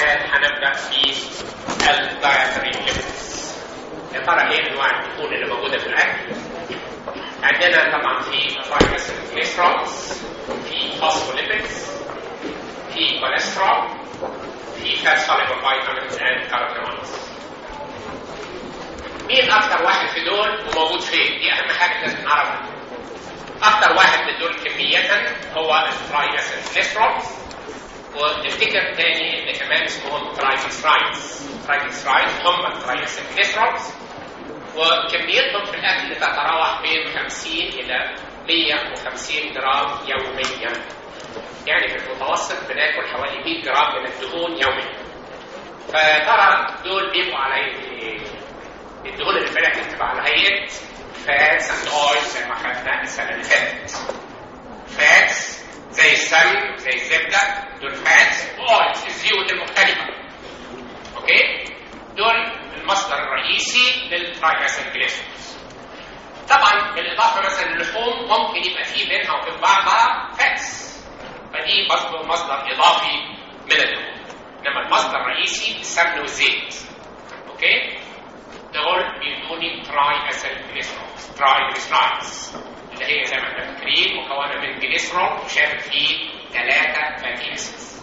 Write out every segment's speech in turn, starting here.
معتاد هنبدا في الدايتري ليبيدز يا ترى ايه انواع الدهون اللي موجوده في الاكل عندنا طبعا في ترايجليسيرولز في فوسفوليبيدز في كوليسترول في فات soluble vitamins and carotenoids مين اكتر واحد في دول وموجود فين دي اهم حاجه لازم نعرفها اكتر واحد من دول كمية هو الترايجليسيرولز ونفتكر تاني ان كمان اسمهم ترايجليسرايدز ترايجليسرايدز هم الترايجليسيرولز وكميتهم في الاكل تتراوح بين 50 الى 150 جرام يوميا يعني في المتوسط بناكل حوالي 100 جرام من الدهون يوميا فترى دول بيبقوا على ايه؟ الدهون اللي في الاكل بتبقى على هيئه فاتس اند اويل زي ما خدنا السنه اللي فاتت فاتس زي السمن زي الزبده دول فاتس واويلز الزيوت المختلفه اوكي دول المصدر الرئيسي للترايجليسيرولز طبعا بالاضافه مثلا للحوم ممكن يبقى فيه بينها وبين بعضها فاتس فدي برضه مصدر اضافي من الدهون انما المصدر الرئيسي السمن والزيت اوكي دول بيدوني تراي اسيل جليسرولز تراي جليسرايدز اللي هي زي ما احنا فاكرين مكونه من جليسرول وشامل فيه ثلاثه فاتي اسيدز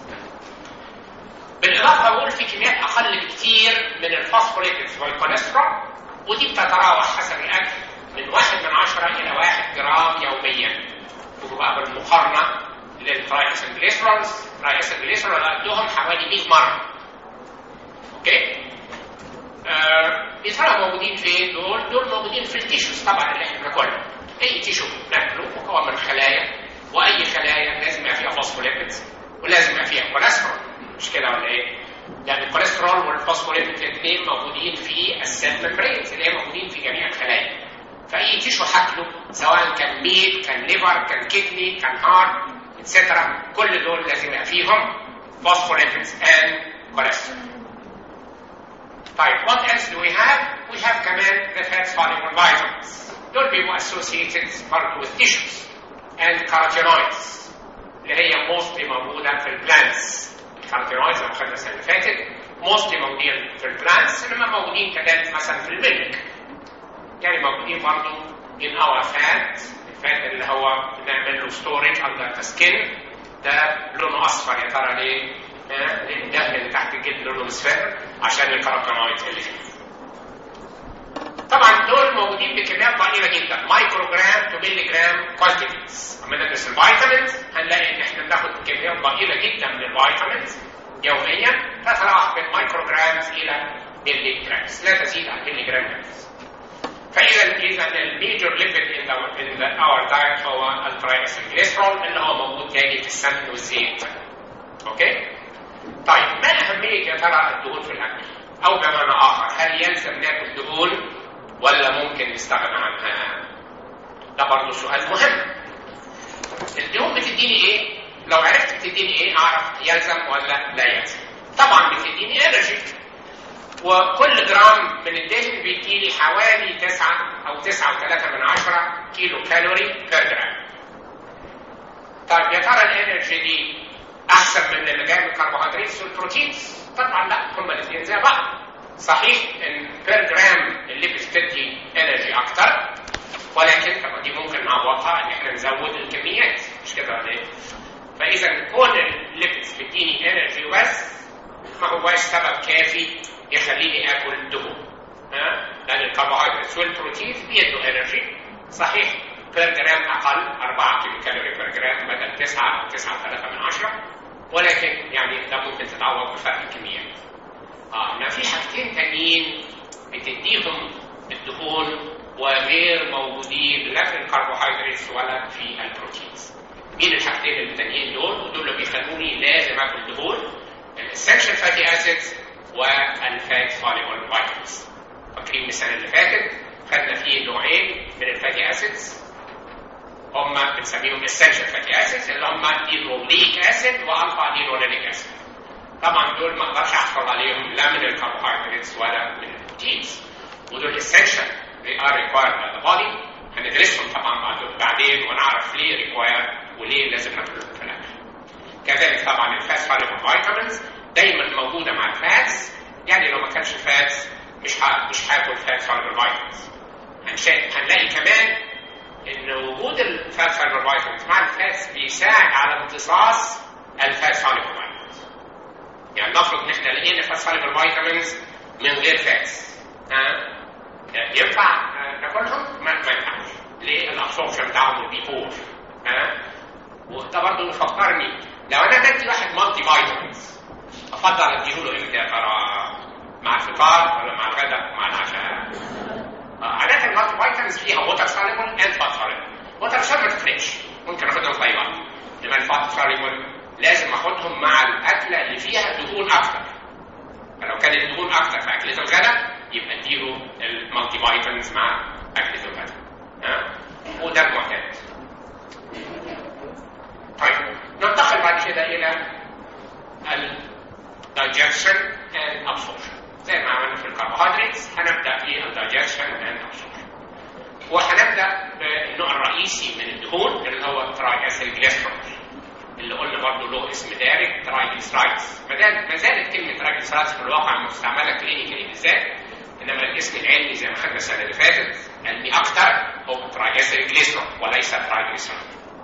بالاضافه بقول في كميات اقل بكثير من الفوسفوليبيدز والكوليسترول ودي بتتراوح حسب الاكل من واحد من عشرة الى واحد جرام يوميا وبقى بالمقارنه للترايسل جليسرولز ترايسل جليسرول قدهم حوالي 100 مره اوكي يا ترى موجودين فين دول؟ دول موجودين في التيشوز طبعا اللي احنا بناكلها. اي تيشو بناكله مكون من خلايا واي خلايا لازم يبقى فيها فوسفوليبيدز ولازم يبقى فيها كوليسترول مش كده ولا ايه؟ يعني الكوليسترول والفوسفوليبيدز الاثنين موجودين في السيل ممبرينز اللي هي موجودين في جميع الخلايا. فاي تيشو حاكله سواء كان ميت كان ليفر كان كدني كان هارت اتسترا كل دول لازم يبقى فيهم فوسفوليبيدز اند كوليسترول. طيب what else do we have? We have كمان the fat soluble vitamins. دول بيبقوا associated برضه with tissues and carotenoids اللي هي mostly موجودة في البلانتس. الكاروتينويدز اللي خدنا السنة اللي فاتت mostly موجودين في البلانتس انما موجودين كذلك مثلا في الملك. يعني موجودين برضه in our fat الفات اللي هو بنعمل له storage under the skin ده لونه اصفر يا ترى ليه؟ الدهن اللي تحت الجلد لونه مصفر عشان الكاروتينويدز اللي فيه. طبعا دول موجودين بكميات ضئيله جدا مايكرو جرام تو ملي جرام كوانتيتيز اما ندرس الفيتامينز هنلاقي ان احنا بناخد كميات ضئيله جدا من الفيتامينز يوميا تتراوح من مايكرو جرامز الى ملي جرامز لا تزيد عن ملي جرام فاذا اذا الميجور ليبيد ان اور دايت هو الترايسلجليسرول اللي هو موجود تاني في السمن والزيت اوكي طيب ما أهمية يا ترى الدهون في الأكل؟ أو بمعنى آخر هل يلزم ناكل دهون ولا ممكن نستغنى عنها؟ ده برضه سؤال مهم. الدهون بتديني إيه؟ لو عرفت بتديني إيه أعرف يلزم ولا لا يلزم. طبعا بتديني انرجي وكل جرام من الدهن بيديني حوالي 9 أو 9.3 من عشرة كيلو كالوري بير جرام. طيب يا ترى الانرجي دي احسن من اللي جاي من الكربوهيدرات والبروتينز طبعا لا هما الاثنين زي بعض صحيح ان بير جرام اللي بتدي انرجي اكتر ولكن طبعا دي ممكن نعوضها ان احنا نزود الكميات مش كده ولا ايه؟ فاذا كون الليبيدز بتديني انرجي بس ما هواش سبب كافي يخليني اكل دهون ها لان الكربوهيدرات والبروتينز بيدوا انرجي صحيح بير جرام اقل 4 كيلو كالوري بير جرام بدل 9 او 9.3 من 10 ولكن يعني ده ممكن تتعوض بفرق الكميات. اه انما في حاجتين تانيين بتديهم الدهون وغير موجودين لا في الكربوهيدرات ولا في البروتينز. مين الحاجتين التانيين دول؟ ودول اللي بيخلوني لازم اكل دهون الاسنشال فاتي اسيدز والفات سوليبل فيتامينز. فاكرين السنه اللي فاتت خدنا فيه نوعين من الفاتي اسيدز هم بنسميهم essential fatty acids اللي هم لينوليك اسيد والفا لينوليك اسيد. طبعا دول ما اقدرش احصل عليهم لا من الكربوهيدرات ولا من البروتينز. ودول essential they are required by the body هندرسهم طبعا بعدين ونعرف ليه required وليه لازم ناكلهم في الاكل. كذلك طبعا الفات soluble vitamins دايما موجوده مع الفاتس يعني لو ما كانش فاتس مش ها مش هاكل فات سوليبل فيتامينز هنلاقي كمان ان وجود الفات سوليبل فيتامينز مع الفاتس بيساعد على امتصاص الفات سوليبل فيتامينز يعني نفرض ان احنا لقينا فات سوليبل فيتامينز من غير فاتس ها ينفع ناكلهم؟ ما, ما ينفعش ليه؟ الابسوربشن بتاعهم بيبور ها وده برضه يفكرني لو انا بدي واحد مالتي فيتامينز افضل اديله له امتى يا ترى؟ مع الفطار ولا مع الغداء مع العشاء؟ عادة المالتي فيتامينز فيها ووتر سوليبل اند فات سوليبل ووتر سوليبل ما تفرقش ممكن اخدهم في اي وقت انما الفات سوليبل لازم اخدهم مع الاكله اللي فيها دهون اكتر فلو كانت الدهون اكتر في اكله الغداء يبقى اديله المالتي فيتامينز مع اكله الغداء ها وده المعتاد طيب ننتقل بعد كده الى الدايجيشن اند ابسوربشن زي ما عملنا في الكربوهيدرات هنبدا في الدايجيشن اند ابسوربشن وهنبدا بالنوع الرئيسي من الدهون اللي هو الترايجليسيريد جليسرول اللي قلنا برضه له اسم دارج ترايجليسرايدز ما زالت كلمه ترايجليسرايدز في الواقع مستعمله كلينيكالي بالذات انما الاسم العلمي زي ما خدنا السنه اللي فاتت علمي اكتر هو ترايجليسيريد جليسرول وليس ترايجليسرايد.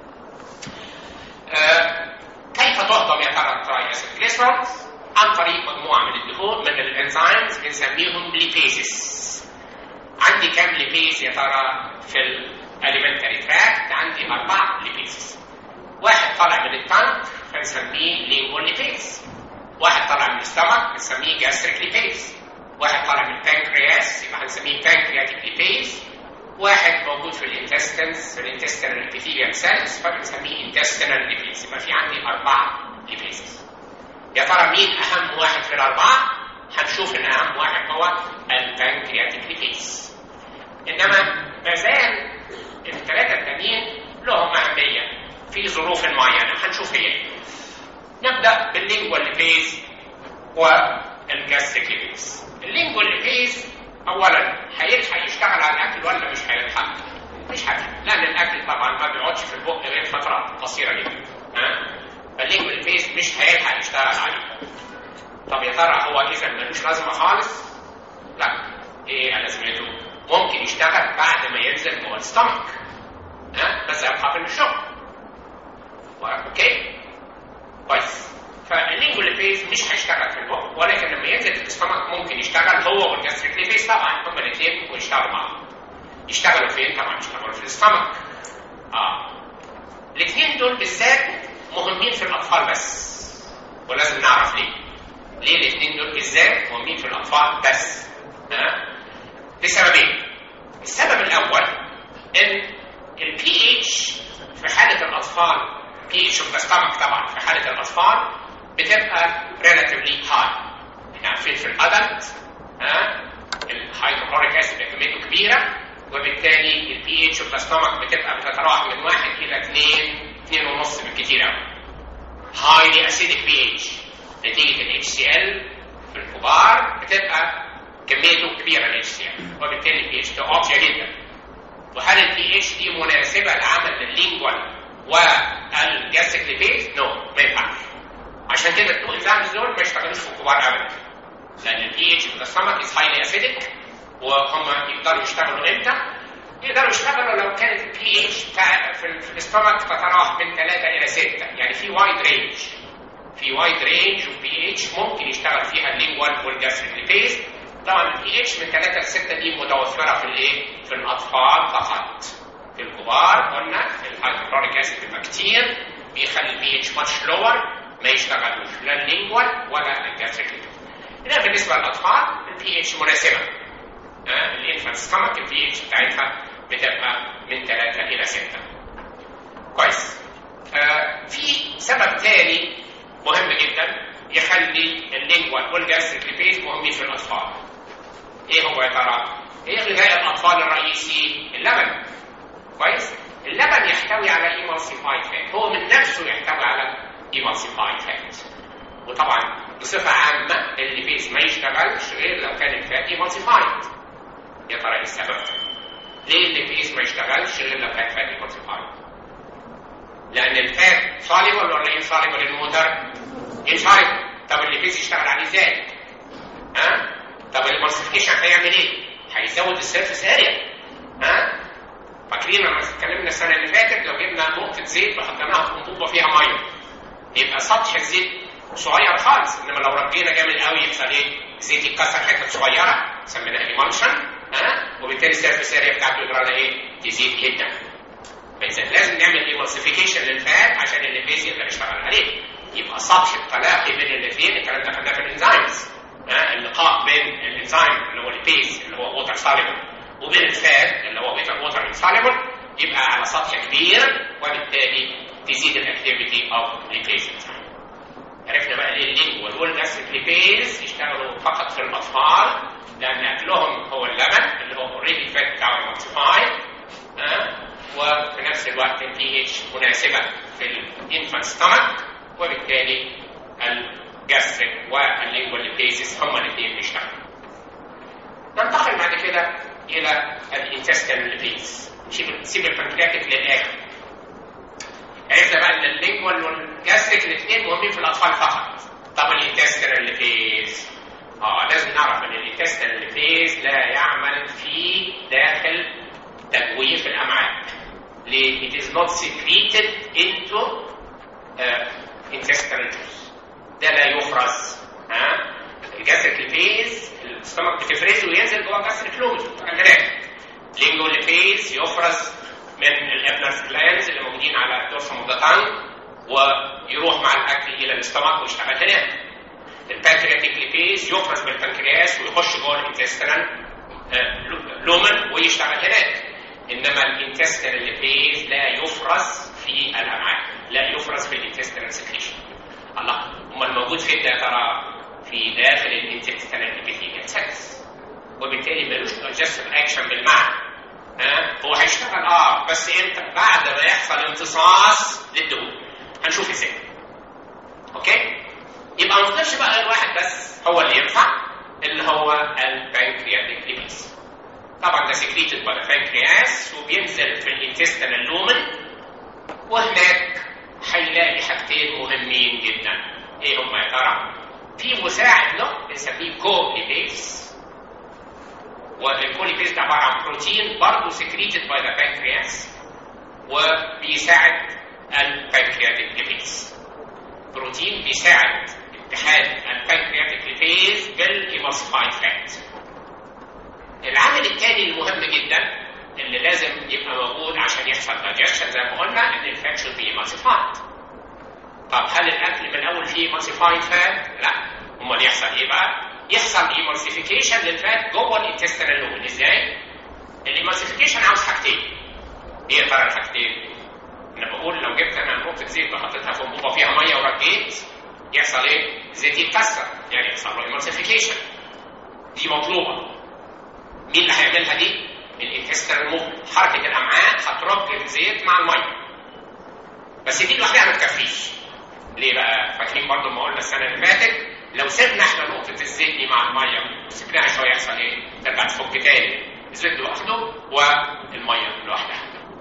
آه كيف تهضم يا ترى الترايجليسيريد جليسرول؟ عن طريق مجموعه من الدهون من الانزيمز بنسميهم ليبيزز. عندي كام ليبيز يا ترى في الاليمنتري تراكت؟ عندي اربع ليبيزز. واحد طالع من التانك فنسميه لينجول ليبيز. واحد طالع من الستمك بنسميه جاستريك ليبيز. واحد طالع من البنكرياس يبقى هنسميه بانكرياتيك ليبيز واحد موجود في الانتستنس في الانتستينال ابيثيليوم سيلز فبنسميه انتستينال ليبيز يبقى في عندي اربعه ليبيز يا ترى مين اهم واحد في الاربعه هنشوف ان اهم واحد هو البنكرياتيك ليبيز انما ما زال الثلاثه التانيين لهم اهميه في ظروف معينه هنشوف هي ايه نبدا باللينجوال ليبيز والجاستريك ليبيز اللينجوال ليبيز اولا هيلحق يشتغل على الاكل ولا مش هيلحق؟ مش هيلحق لان الاكل طبعا ما بيقعدش في البق غير فتره قصيره جدا ها فاللينجوال ليبيز مش هيلحق يشتغل عليه طب يا ترى هو اذا ملوش لازمه خالص؟ لا ايه لازمته؟ ممكن يشتغل بعد ما ينزل جوه الستمك ها بس هيبقى في الشغل اوكي كويس فاللينجوال ليبيز مش هيشتغل في البق ولكن لما ينزل في الستمك ممكن يشتغل هو والجاستريك ليبيز طبعا هما الاثنين ويشتغلوا مع بعض يشتغلوا فين؟ طبعا يشتغلوا في الستمك اه الاثنين دول بالذات مهمين في الاطفال بس ولازم نعرف ليه ليه الاثنين دول بالذات مهمين في الاطفال بس ها لسببين السبب الاول ان البي اتش في حاله الاطفال بي اتش اوف ستامك طبعا في حاله الاطفال بتبقى ريلاتيفلي هاي احنا عارفين في الادلت ها الهيدروكلوريك اسيد كميته كبيره وبالتالي البي اتش اوف ستامك بتبقى بتتراوح من 1 الى 2 2 ونص بالكثير قوي هايلي اسيدك بي اتش نتيجه الاتش سي ال في الكبار بتبقى كميته كبيره الاتش سي ال وبالتالي البي اتش واطيه جدا وهل البي اتش دي مناسبه لعمل اللينجوال والجاستيك ليبيز؟ نو no, ما ينفعش عشان كده التو انزيمز دول ما يشتغلوش في الكبار ابدا لان البي اتش في السمك از هايلي اسيدك وهم يقدروا يشتغلوا امتى؟ يقدروا يشتغلوا لو كانت البي اتش في الاستمك تتراوح من 3 الى 6 يعني في وايد رينج في وايد رينج اوف بي اتش ممكن يشتغل فيها اللينجوال والجاستريك ليبيز طبعا البي اتش من 3 ل 6 دي متوفره في الايه؟ في الاطفال فقط في الكبار قلنا الهيدروكلوريك اسيد بيبقى كتير بيخلي البي اتش ماتش لور ما يشتغلوش لا اللينجوال ولا الجاستريك ليبيز انما بالنسبه للاطفال البي اتش مناسبه آه الانفانت ستمك البي اتش بتاعتها بتبقى من 3 الى 6 كويس آه في سبب تاني مهم جدا يخلي اللينجوال والجاستريك ليبيز مهمين في الاطفال ايه هو يا ترى؟ ايه غذاء الاطفال الرئيسي؟ اللبن كويس؟ اللبن يحتوي على ايمالسيفايد فات هو من نفسه يحتوي على ايمالسيفايد فات وطبعا بصفه عامه الليبيز ما يشتغلش غير لو كان الفات ايمالسيفايد يا ترى ايه السبب؟ ليه الليبيز ما يشتغلش غير لو كان فات ايمالسيفايد؟ لان الفات صالبل ولا انصالبل الموتر؟ انصالبل طب الليبيز يشتغل عليه ازاي؟ ها؟ طب الامالسيفيكيشن هيعمل ايه؟ هيزود السيرفيس اريا ها؟ فاكرين لما اتكلمنا السنه اللي فاتت لو جبنا نقطه زيت وحطيناها في انبوبه فيها ميه يبقى سطح الزيت صغير خالص انما لو رجينا جامد قوي يحصل ايه؟ الزيت يتكسر حتت صغيره سميناها ايمالشن ها؟ وبالتالي السيرفيس اريا بتاعته يجرى لها ايه؟ تزيد جدا فاذا لازم نعمل ايمالسيفيكيشن للفات عشان الليبيز يقدر يشتغل عليه يبقى سطح التلاقي بين الاثنين الكلام ده خدناه في الانزيمز اللقاء بين الانزيم اللي هو البيز اللي هو ووتر سوليبل وبين الفات اللي هو ووتر ووتر سوليبل يبقى على سطح كبير وبالتالي تزيد الاكتيفيتي اوف ليبيز عرفنا بقى ليه اللينجوال والجاستريك ليبيز يشتغلوا فقط في الاطفال لان اكلهم هو اللبن اللي هو اوريدي فات بتاعه مالتيفايد وفي نفس الوقت البي اتش مناسبه في الانفانت ستومك وبالتالي الجاستريك واللينجوال ليبيزز هما الاثنين بيشتغلوا. ننتقل بعد كده الى الانتستين ليبيز نسيب البنكرياتيك للاخر. عرفنا بقى ان اللينجوال والجاستريك الاثنين مهمين في الاطفال فقط. طب الانتستين ليبيز اه لازم نعرف ان الانتستين ليبيز لا يعمل في داخل تجويف الامعاء. ليه؟ It is not secreted into uh, intestinal juice. ده لا يفرز ها الجاستريك ليبيز الستمك بتفرزه وينزل جوه الجاستريك لومي لينجو ليبيز يفرز من الابنرز جلاندز اللي موجودين على الدورسوم اوف ذا تانج ويروح مع الاكل الى الاستمك ويشتغل هناك البانكرياتيك ليبيز يفرز بالبنكرياس ويخش جوه الانتستينال لومن ويشتغل هناك انما الانتستينال ليبيز لا يفرز في الامعاء لا يفرز في الانتستينال سكريشن الله امال موجود فين ده يا ترى في داخل الانتستينال ابيثيليال سيلز وبالتالي ملوش دايجستيف اكشن بالمعنى ها هو هيشتغل اه بس امتى بعد ما يحصل امتصاص للدهون هنشوف ازاي اوكي يبقى ما نفضلش بقى غير واحد بس هو اللي ينفع اللي هو البنكرياتيك ليبيز طبعا ده سكريتد باي البنكرياس وبينزل في الانتستينال لومن وهناك هيلاقي حاجتين مهمين جدا ايه هم يا ترى في مساعد له بنسميه كوليبيز والكوليبيز ده عباره عن بروتين برضه سكريتد باي ذا بانكرياس وبيساعد البنكرياتيك ليبيز بروتين بيساعد اتحاد البنكرياتيك ليبيز بالايموسيفايد فات العامل الثاني المهم جدا اللي لازم يبقى موجود عشان يحصل دايجيشن زي ما قلنا ان الفات should be emulsified. طب هل الاكل من الاول فيه emulsified فات؟ لا. امال يحصل ايه بقى؟ يحصل emulsification للفات جوه الانتستينال لومن ازاي؟ الامالسيفيكيشن عاوز حاجتين. ايه يا ترى الحاجتين؟ انا بقول لو جبت انا نقطه زيت وحطيتها في انبوبه فيها ميه ورجيت يحصل ايه؟ الزيت يتكسر يعني يحصل له emulsification. دي مطلوبه. مين اللي هيعملها دي؟ الانتستينال موفمنت حركه الامعاء هترج الزيت مع الميه بس دي لوحدها ما تكفيش ليه بقى فاكرين برضو ما قلنا السنه اللي فاتت لو سيبنا احنا نقطه الزيت دي مع الميه وسيبناها شويه يحصل ايه ترجع تفك تاني الزيت لوحده والميه لوحدها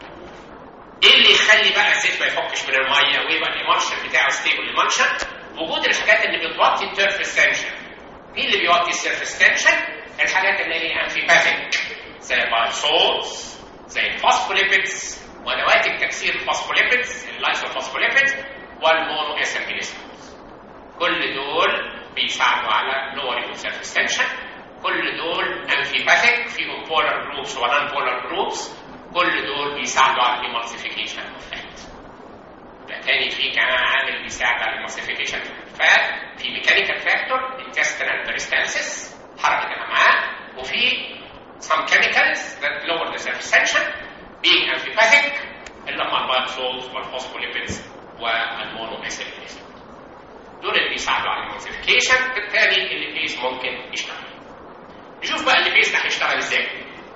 ايه اللي يخلي بقى الزيت ما يفكش من الميه ويبقى الايمالشن بتاعه ستيبل ايمالشن وجود الحاجات اللي بتوطي التيرفس تنشن مين اللي بيوطي السيرفس تنشن الحاجات اللي هي انفيباثيك زي البايسولز زي الفوسفوليبيدز ونواتج تكسير الفوسفوليبيدز اللايسوفوسفوليبيدز والمونو اسيلجليسيرولز كل دول بيساعدوا على lowering of surface tension كل دول انفيباثيك فيهم بولار جروبس ونان بولار جروبس كل دول بيساعدوا على الايمالسيفيكيشن اوف فات يبقى تاني في كمان عامل بيساعد على الايمالسيفيكيشن فات في ميكانيكال فاكتور intestinal peristalsis حركه الامعاء وفي some chemicals that lower the surface tension being amphipathic اللي هم البايبسولز والفوسفوليبيدز والمونو اسيليز دول اللي بيساعدوا على المونسيفيكيشن بالتالي الليبيز ممكن يشتغل نشوف بقى الليبيز ده هيشتغل ازاي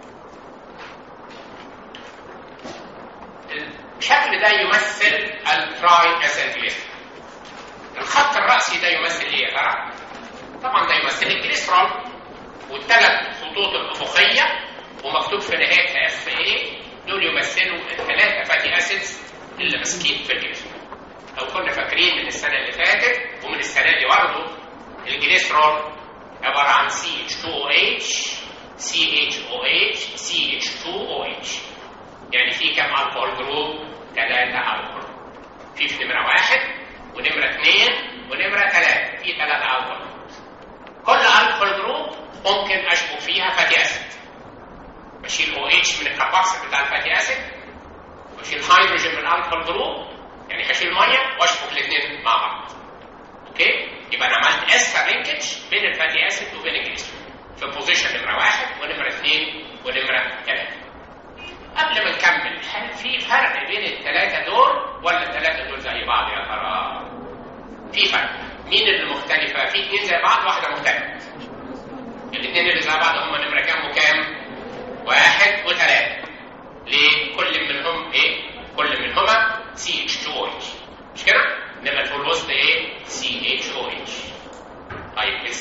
الشكل ده يمثل التراي اسيلجليسيرول الخط الرأسي ده يمثل ايه يا ترى؟ طبعا ده يمثل الجليسرول والثلاث خطوط الافقيه ومكتوب في نهايتها اف اي دول يمثلوا الثلاثه فاتي اسيدز اللي ماسكين في الجسم لو كنا فاكرين من السنه اللي فاتت ومن السنه دي برضه الجليسرول عباره عن CH2OH CHOH CH2OH يعني في كم الكحول جروب؟ ثلاثة الكحول في في نمرة واحد ونمرة اثنين ونمرة ثلاثة في ثلاثة الكحول كل الكحول جروب ممكن اشبك فيها فاتي اسيد بشيل او اتش من الكربوكسيل بتاع الفاتي اسيد بشيل هيدروجين من الالكحول جروب يعني هشيل ميه واشبك الاثنين مع بعض اوكي يبقى انا عملت استر لينكج بين الفاتي اسيد وبين الجليسرول في بوزيشن نمره واحد ونمره اثنين ونمره ثلاثه قبل ما نكمل هل في فرق بين الثلاثه دول ولا الثلاثه دول زي بعض يا ترى؟ في فرق مين اللي مختلفه؟ في اثنين زي بعض واحده مختلفه الاثنين اللي زي بعض هم نمره كام وكام؟ واحد وثلاثه ليه؟ كل منهم ايه؟ كل منهما CH2OH مش كده؟ انما في الوسط ايه؟ CHOH طيب ال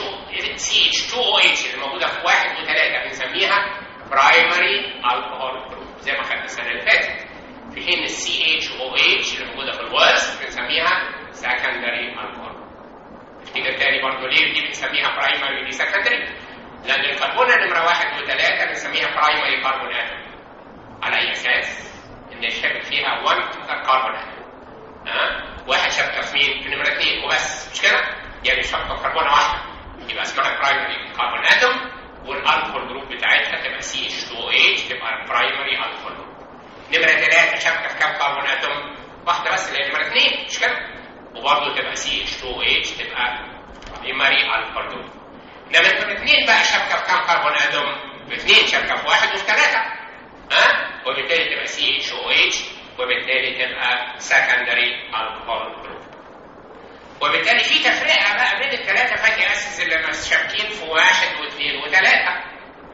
CH2OH اللي موجوده في واحد وثلاثه بنسميها برايمري الكحول جروب زي ما خدنا السنه اللي فاتت في حين ال CHOH اللي موجوده في الوسط بنسميها سكندري الكحول تفتكر تاني برضه ليه دي بنسميها برايمري ودي سكندري؟ لان الكربون نمره واحد وثلاثه بنسميها برايمري كربون اتوم على اي اساس؟ ان الشابك فيها 1 كربون اتوم ها واحد شبكه في مين؟ في نمره اثنين وبس مش كده؟ يعني شبكه في كربونه واحده يبقى اسمها برايمري كربون اتوم والالكول جروب بتاعتها تبقى سي اتش 2 او اتش تبقى برايمري الكول جروب نمره ثلاثه شبكه في كام كربون اتوم؟ واحده بس اللي هي نمره اثنين مش كده؟ وبرضه تبقى سي اتش 2 او اتش تبقى برايمري الكول جروب انما نمره اثنين بقى شبكه في كام كربون اتوم؟ باثنين شبكه في واحد وفي ثلاثه ها؟ وبالتالي تبقى سي اتش او اتش وبالتالي تبقى سكندري الكحول جروب وبالتالي في تفرقه بقى بين الثلاثه فاتي اسيدز اللي شابكين في واحد واثنين وثلاثه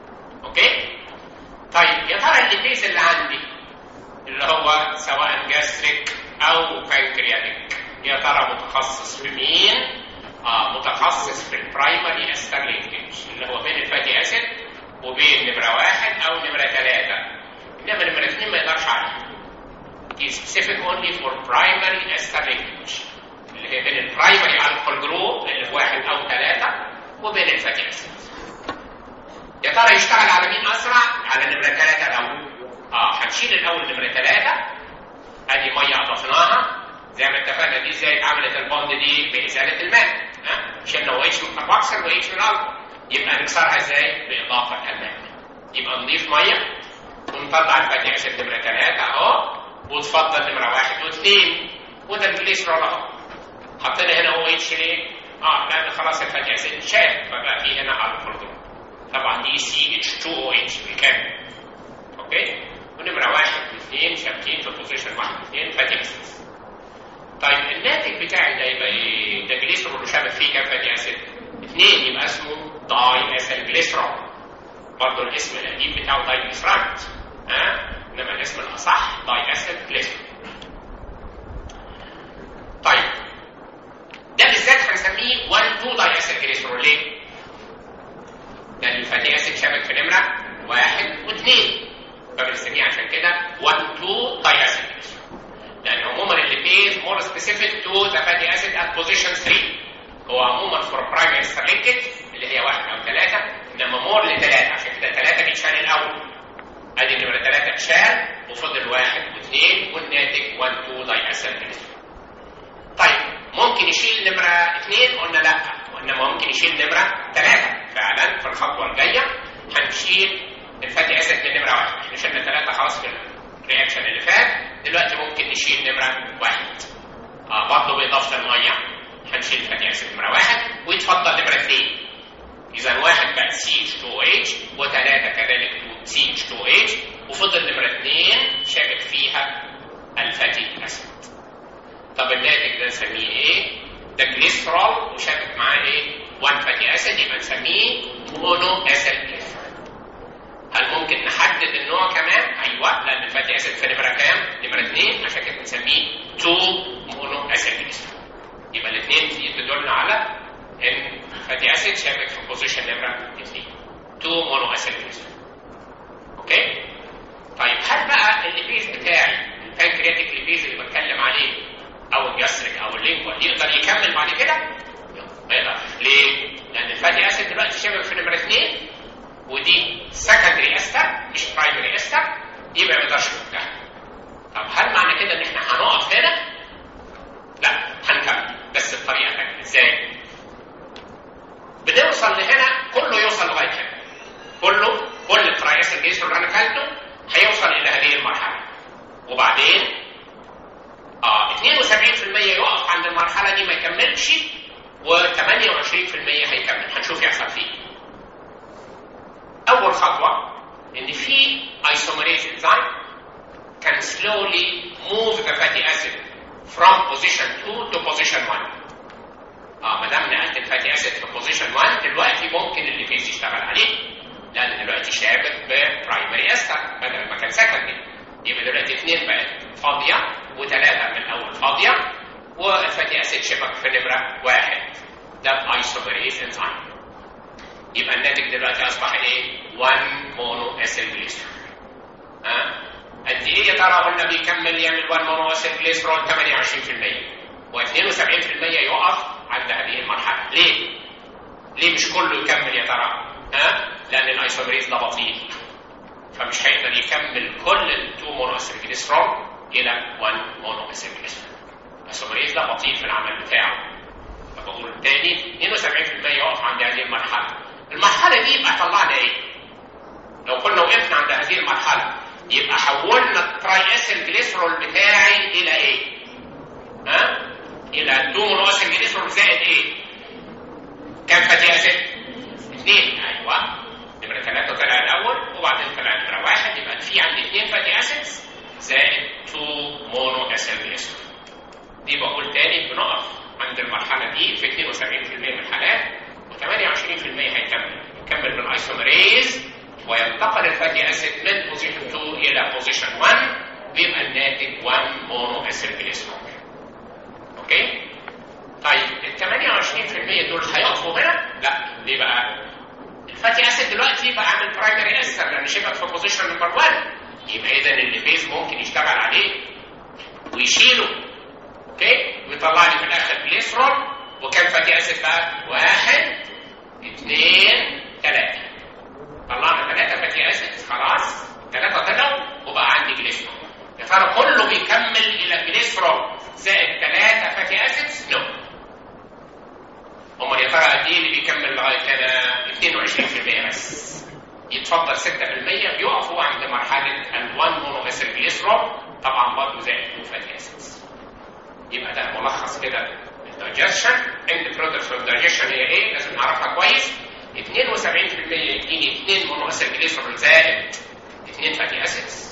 اوكي طيب يا ترى الليبيز اللي عندي اللي هو سواء جاستريك او بانكرياتيك يا ترى متخصص في مين اه متخصص في البرايمري استر لينكج اللي هو بين الفاتي اسيد وبين نمره واحد او نمره ثلاثه انما نمره اثنين ما يقدرش عليها is specific only for primary ester linkage اللي هي بين البرايمري الكحول جروب اللي في واحد او ثلاثه وبين الفاتي اسيد يا ترى يشتغل على مين اسرع؟ على نمره ثلاثه الاول اه هنشيل الاول نمره ثلاثه ادي ميه اضفناها زي ما اتفقنا دي ازاي اتعملت البوند دي بازاله الماء ها شلنا او اتش من كربوكسل و اتش من الكحول يبقى نكسرها ازاي؟ باضافه الماء يبقى نضيف ميه ونطلع الفاتي اسيد نمره ثلاثه اهو وتفضل نمره واحد واثنين وده الجليسرول اهو حطينا هنا او اتش ليه؟ اه لان خلاص الفاتي اسيد شال فبقى في هنا الكحول جروب طبعا دي سي اتش 2 او اتش بالكامل اوكي ونمره واحد واثنين شابكين في بوزيشن واحد واثنين فاتي اسيد طيب الناتج بتاعي ده يبقى ايه؟ ده جليسرول شابك فيه كام فاتي اسيد؟ اثنين يبقى اسمه داي اسيل جليسرول برضه الاسم القديم بتاعه داي جليسرات ها انما الاسم الاصح داي اسيل جليسرول طيب ده بالذات هنسميه 1 2 داي اسيل جليسرول ليه؟ لان الفاتي اسيد شابك في نمره واحد واثنين فبنسميه عشان كده 1 2 داي اسيل جليسرول لان عموما الليبيز مور سبيسيفيك تو ذا فاتي اسيد ات بوزيشن 3 هو عموما فور برايمري ستارلينكج اللي هي واحد او ثلاثه انما مور لثلاثه عشان كده ثلاثه بيتشال الاول ادي نمره ثلاثه اتشال وفضل واحد واثنين والناتج 1 2 داي اسيل جليسرول طيب ممكن يشيل نمره اثنين قلنا لا وانما ممكن يشيل نمره ثلاثه فعلا في الخطوه الجايه هنشيل الفاتي اسيد من نمره واحد احنا شلنا ثلاثه خلاص في الرياكشن اللي فات دلوقتي ممكن نشيل نمره واحد اه برضه باضافه الميه هنشيل الفاتي اسيد نمره واحد ويتفضل نمره اثنين اذا واحد بقى سي اتش 2 اتش وثلاثه كذلك سي اتش 2 اتش وفضل نمره اثنين شابك فيها الفاتي اسيد طب الناتج ده نسميه ايه؟ ده جليسرول وشابك معاه ايه؟ 1 فاتي اسيد يبقى نسميه مونو اسيد جليسرول هل ممكن نحدد النوع كمان؟ ايوه لان الفاتي اسيد في نمره كام؟ نمره 2 عشان كده بنسميه 2 مونو اسيد جليسرول يبقى الاثنين دي تدل على ان فاتي اسيد شابك في بوزيشن نمره 2 2 مونو اسيد جليسرول اوكي؟ طيب هل بقى الليبيز بتاعي البانكرياتيك ليبيز اللي بتكلم عليه او الجاستريك او اللينجوال يقدر يكمل بعد كده؟ ما يقدرش ليه؟ لان الفاتي اسيد دلوقتي شبك في نمره اثنين ودي سكندري استر مش برايمري استر يبقى ما يقدرش يفكها طب هل معنى كده ان احنا هنقف هنا؟ لا هنكمل بس بطريقه ثانيه ازاي؟ بنوصل لهنا كله يوصل لغايه هنا كله كل الترايس الجسر اللي انا كلته هيوصل الى هذه المرحله وبعدين اه 72% يقف عند المرحله دي ما يكملش و28% هيكمل هنشوف يحصل فيه اول خطوه ان في isomerase enzyme can slowly move the fatty acid from position 2 to position 1 اه ما دام نقلت الفاتي اسيد في بوزيشن 1 دلوقتي ممكن اللي فيز يشتغل عليه لان دلوقتي شابك ببرايمري استر بدل ما كان سكندري يبقى دلوقتي اثنين بقت فاضيه وثلاثه من الاول فاضيه والفاتي اسيد شبك في نمره واحد ده الايسومريز انزيم يبقى الناتج دلوقتي اصبح ايه؟ 1 مونو اسيل جليسرول ها قد ايه يا ترى قلنا بيكمل يعمل 1 مونو اسيل جليسرول 28% و72% يقف عند هذه المرحله ليه؟ ليه مش كله يكمل يا ترى؟ ها؟ لان الايسومريز ده بطيء فمش هيقدر يكمل كل ال 2 مونو اسيل جليسرول الى 1 مونو اسيل جليسرول الايسومريز ده بطيء في العمل بتاعه فبقول تاني 72% يقف عند هذه المرحله المرحله دي يبقى طلعنا ايه؟ لو كنا وقفنا عند هذه المرحله يبقى حولنا التراي اسيل جليسرول بتاعي الى ايه؟ ها؟ الى 2 مونو اسيل جليسرول زائد ايه؟ كام فاتي اسيد؟ اثنين ايوه نمرة ثلاثة طلع الأول وبعدين طلع نمرة واحد يبقى في عندي اثنين فاتي اسيدز زائد 2 مونو اسيل جليسرول دي بقول تاني بنقف عند المرحلة دي في 72% من الحالات و28% هيكمل يكمل بالايسومريز وينتقل الفاتي اسيد من بوزيشن 2 إلى بوزيشن 1 بيبقى الناتج 1 مونو اسيل جليسرول اوكي؟ طيب ال 28% دول هيقفوا هنا؟ لا ليه بقى؟ الفاتي اسيد دلوقتي بقى عامل برايمري اسيد لان شبك في بوزيشن نمبر 1 يبقى اذا اللي فيز ممكن يشتغل عليه ويشيله اوكي ويطلع لي في الاخر جليسرول وكم فاتي اسيد بقى؟ واحد اثنين ثلاثة طلعنا ثلاثة فاتي اسيد خلاص ثلاثة طلعوا وبقى عندي جليسرول يا ترى كله بيكمل الى جليسرول زائد ثلاثة فاتي اسيدز؟ نو امال يا ترى قد ايه اللي بيكمل لغايه كده 22% بس يتفضل 6% بيقفوا عند مرحله ال1 مونو اسيل جليسرول طبعا برضه زائد 2 فاتي اسيدز يبقى ده ملخص كده الدايجيشن اند برودكت فور الدايجيشن هي ايه؟ لازم نعرفها كويس 72% يديني 2 مونو اسيل جليسرول زائد 2 فاتي اسيدز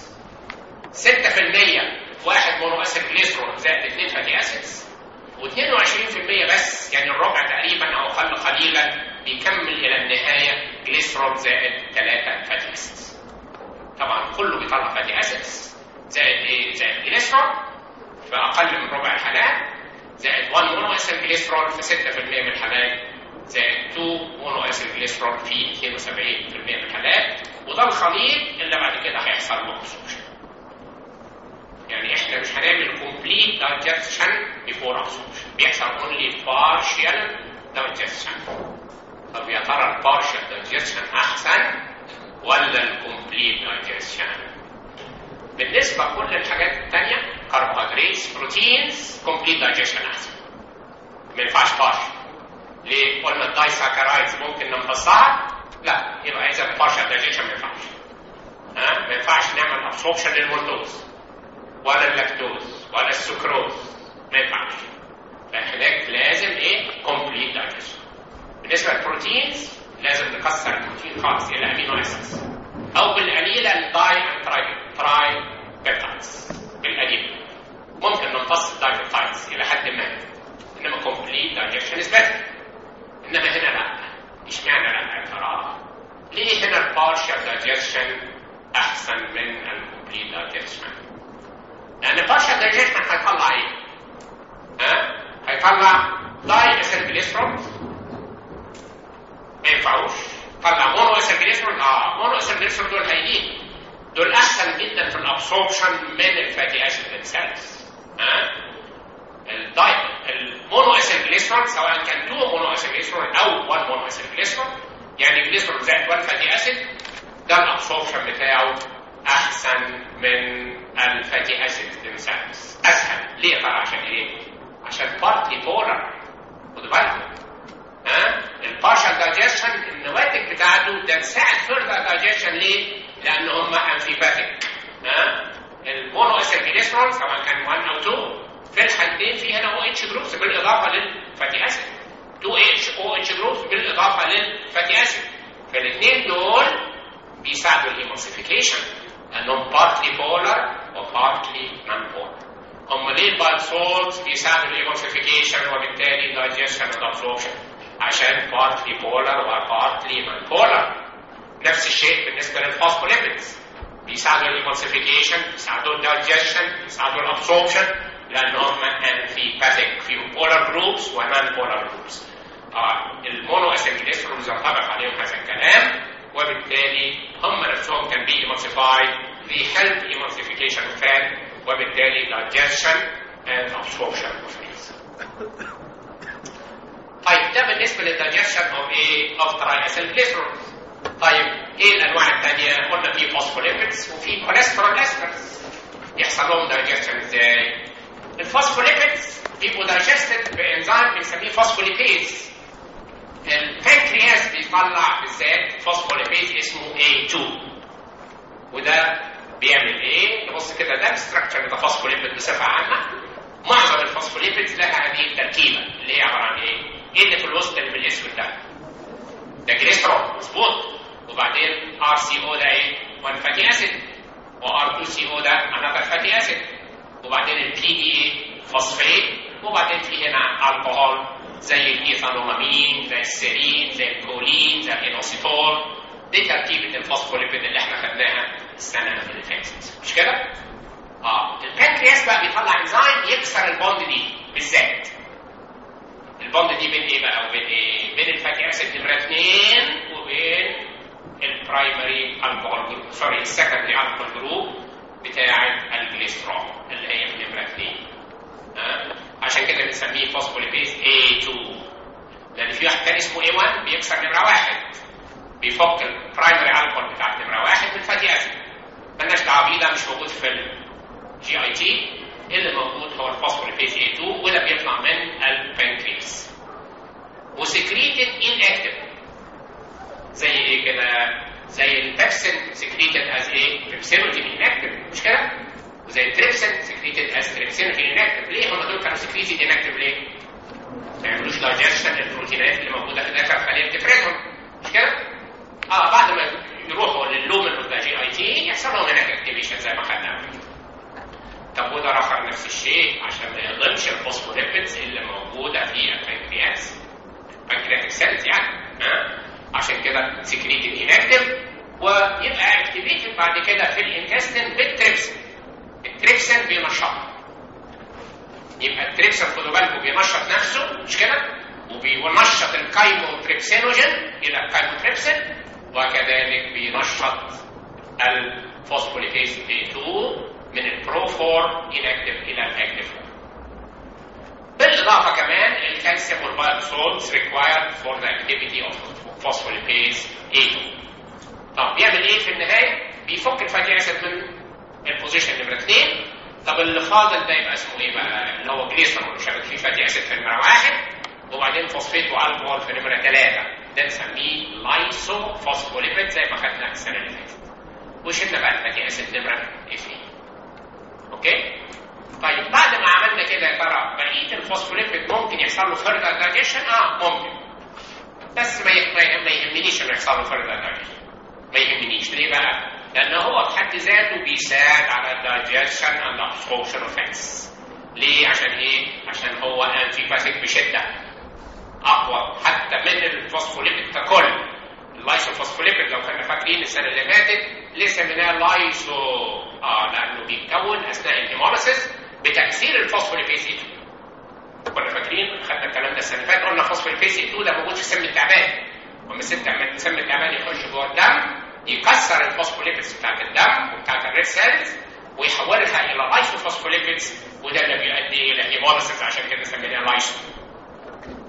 6% واحد مونو اسيل جليسرول زائد 2 فاتي اسيدز و22% بس يعني الربع تقريبا او اقل قليلا بيكمل الى النهايه جليسرول زائد 3 فاتي اسيدز. طبعا كله بيطلع فاتي اسيدز زائد ايه؟ زائد جليسرول في اقل من ربع الحالات زائد 1 مونو اسيل جليسرول في 6% من الحالات زائد 2 مونو اسيل جليسرول في 72% من الحالات وده الخليط اللي بعد كده هيحصل له ابسوربشن. يعني احنا مش هنعمل complete digestion before absorption بيحصل only partial digestion طب يا ترى البارشال digestion احسن ولا الكومبليت digestion بالنسبه لكل الحاجات الثانيه كربوهيدرات بروتينز كومبليت digestion احسن ما ينفعش بارشال ليه قلنا الدايساكرايدز ممكن نمتصها لا يبقى اذا بارشال digestion ما ينفعش ها ما ينفعش نعمل ابسوربشن للمولتوز ولا اللاكتوز ولا السكروز ما ينفعش فهناك لازم ايه كومبليت دايجيشن بالنسبه للبروتينز لازم نكسر البروتين خالص الى امينو اسيدز او بالقليله الداي اند تراي تراي بيبتايدز بالقليل ممكن نمتص الدايبيبتايدز الى حد ما انما كومبليت دايجيشن از بيتر انما هنا لا اشمعنى لا يا ترى ليه هنا البارشال دايجيشن احسن من الكومبليت دايجيشن لان البارشال دايجيشن هيطلع ايه؟ ها؟ هيطلع داي اسيل جليسرول ما ينفعوش طلع مونو اسيل جليسرول اه مونو اسيل جليسرول دول هايلين دول احسن جدا في الابسوربشن من الفاتي اسيد سيلز ها؟ الداي المونو اسيل جليسرول جليسرول سواء كان 2 مونو اسيد جليسرول او 1 مونو اسيد جليسرول يعني جليسرول زائد 1 فاتي اسيد ده الابسوربشن بتاعه احسن من الفاتي اسيد themselves اسهل ليه طبعا عشان ايه؟ عشان بارتلي بولر خدوا بالكم ها البارشال دايجيشن النواتج بتاعته ده تساعد فيرذر دايجيشن ليه؟ لان هم انفيباتيك ها المونو اسيد جليسرول سواء كان 1 او 2 في الحالتين في هنا او اتش جروبس بالاضافه للفاتي اسيد 2 اتش او اتش جروبس بالاضافه للفاتي اسيد فالاثنين دول بيساعدوا الايموسيفيكيشن لانهم بارتلي بولر وبارتلي نون بولر هم ليه الباد سولز بيساعدوا الايموسيفيكيشن وبالتالي دايجيشن والابسوربشن عشان بارتلي بولر وبارتلي نون بولر نفس الشيء بالنسبه للفوسفوليبيدز بيساعدوا الايموسيفيكيشن بيساعدوا الدايجيشن بيساعدوا الابسوربشن لان هم انفيباثيك فيهم بولار جروبس ونون بولار جروبس آه المونو اسيديليسترولز ينطبق عليهم هذا الكلام وبالتالي هم نفسهم كان بي ايموسيفايد they help emulsification of fat وبالتالي digestion and absorption of these. طيب ده بالنسبه للدايجيشن اوف ايه اوف ترايسل جليسرولز طيب ايه الانواع الثانيه قلنا في فوسفوليبيدز وفي كوليسترول استرز يحصل لهم دايجيشن ازاي الفوسفوليبيدز بيبقوا دايجستد بانزيم بنسميه فوسفوليبيز البنكرياس بيطلع بالذات فوسفوليبيز اسمه A2 وده بيعمل ايه؟ نبص كده ده الستراكشر بتاع فوسفوليبيد بصفه عامه معظم الفوسفوليبيدز لها هذه التركيبه اللي هي عباره عن ايه؟ ايه اللي في الوسط اللي بالاسود ده؟ ده جليسترول مظبوط وبعدين ار سي او ده ايه؟ 1 فاتي اسيد وار 2 سي او ده انذر فاتي اسيد وبعدين البي دي ايه؟ فوسفيت وبعدين في هنا الكحول زي الايثانولامين زي السيرين زي الكولين زي الانوسيتول دي تركيبه الفوسفوليبيد اللي احنا خدناها السنه اللي فاتت مش كده؟ اه البنكرياس بقى بيطلع انزيم يكسر البوند دي بالذات البوند دي بين ايه بقى وبين ايه؟ بين الفاتي اسيد نمره 2 وبين البرايمري الكحول جروب سوري السكندري الكحول جروب بتاعه الجليسترول اللي هي في نمره 2 آه؟ عشان كده بنسميه فوسفوليبيز A2 لان في واحد تاني اسمه A1 بيكسر نمره واحد بيفك البرايمري الكحول بتاع نمره واحد بالفاتي اسيد مالناش دعوه بيه ده مش موجود في الجي اي تي اللي موجود هو الفوسفوليبيز A2 وده بيطلع من البنكرياس وسكريتد inactive زي ايه كده زي البيبسين سكريتد از ايه بيبسينوجين inactive مش كده وزي التريبسين سكريتد از تريبسينوجين inactive ليه هم دول كانوا سكريتد inactive ليه ما يعملوش دايجيشن للبروتينات اللي موجوده في داخل خليه تفرزهم مش كده اه بعد ما يروحوا لللومن اوف ذا جي اي تي يحصل لهم هناك اكتيفيشن زي ما خدنا قبل كده طب وده رفع نفس الشيء عشان ما يهضمش الفوسفوليبيدز اللي موجوده في البنكرياس البنكرياتيك سيلز يعني ها عشان كده سكريتد انكتيف ويبقى اكتيفيتد بعد كده في الانتستين بالتريبسين التريبسين بينشطها يبقى التريبسين خدوا بالكم بينشط نفسه مش كده وبينشط الكايموتريبسينوجين الى الكايموتريبسين وكذلك بينشط الفوسفوليبيز A2 من البروفور inactive الى الاكتيف بالاضافه كمان الكالسيوم والبايل سولتس required for the activity of phospholipase A2 طب بيعمل ايه في النهايه؟ بيفك الفاتي اسيد من البوزيشن نمره 2 طب اللي فاضل ده يبقى اسمه ايه بقى؟ اللي هو جليسرول شابك فيه فاتي اسيد في نمره واحد وبعدين فوسفيت والكحول في نمره 3 ده نسميه لايسو فوسفوليبيد زي ما خدنا السنه اللي فاتت وشلنا بقى الفاتي اسيد نمره 2 اوكي؟ طيب بعد ما عملنا كده يا ترى بقيه الفوسفوليبيد ممكن يحصل له فيرذر دايجيشن؟ اه ممكن بس ما ما يهمنيش انه يحصل له فيرذر دايجيشن ما يهمنيش ليه بقى؟ لان هو في حد ذاته بيساعد على الدايجيشن اند ابسوربشن اوف فاتس ليه؟ عشان ايه؟ عشان هو انتيباثيك بشده اقوى حتى من الفوسفوليبيد ككل اللايسوفوسفوليبيد لو كنا فاكرين السنه اللي فاتت لسه منها لايسو اه لانه بيتكون اثناء الهيموليسيس بتاثير الفوسفوليبيز 2 كنا فاكرين خدنا الكلام ده السنه اللي فاتت قلنا فوسفوليبيز 2 ده موجود في سم التعبان لما سم التعبان يخش جوه الدم يكسر الفوسفوليبيدز بتاعت الدم وبتاعت الريد سيلز ويحولها الى لايسوفوسفوليبيدز وده اللي بيؤدي الى هيموليسيس عشان كده سميناها لايسو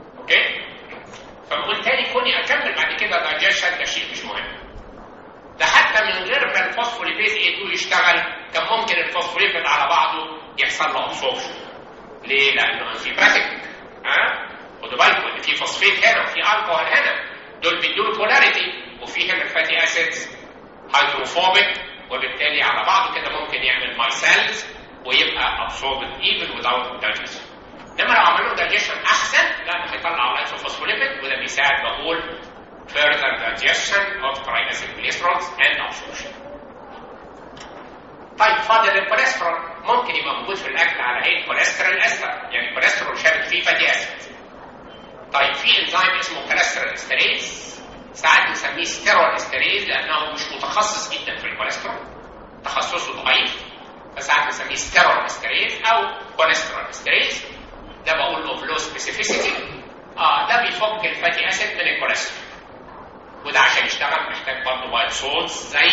وبعدين كوني اكمل بعد كده دايجيشن ده شيء مش مهم ده حتى من غير ما الفوسفوليبيز اي 2 يشتغل كان ممكن الفوسفوليبيد على بعضه يحصل له ابسوربشن ليه؟ لانه انتي براتيك ها؟ خدوا بالكم ان في فوسفيت هنا وفي الكحول هنا دول بيدوا بولاريتي وفي هنا الفاتي اسيدز هيدروفوبيك وبالتالي على بعضه كده ممكن يعمل ماي سيلز ويبقى ابسوربد ايفن without digestion انما لو عملوا دايجيشن احسن لانه هيطلع الايسوفوسفوليبيد وده بيساعد بقول further digestion of triacid glycerols and absorption. طيب فاضل الكوليسترول ممكن يبقى موجود في الاكل على هيئه كوليسترول استر يعني كوليسترول شابك فيه فاتي اسيد. طيب في انزيم اسمه كوليسترول استريز ساعات بنسميه ستيرول استريز لانه مش متخصص جدا في الكوليسترول تخصصه ضعيف فساعات بنسميه ستيرول استريز او كوليسترول استريز ده بقول له لو سبيسيفيسيتي اه ده بيفك الفاتي اسيد من الكوليسترول وده عشان يشتغل محتاج برضه وايت سولز زي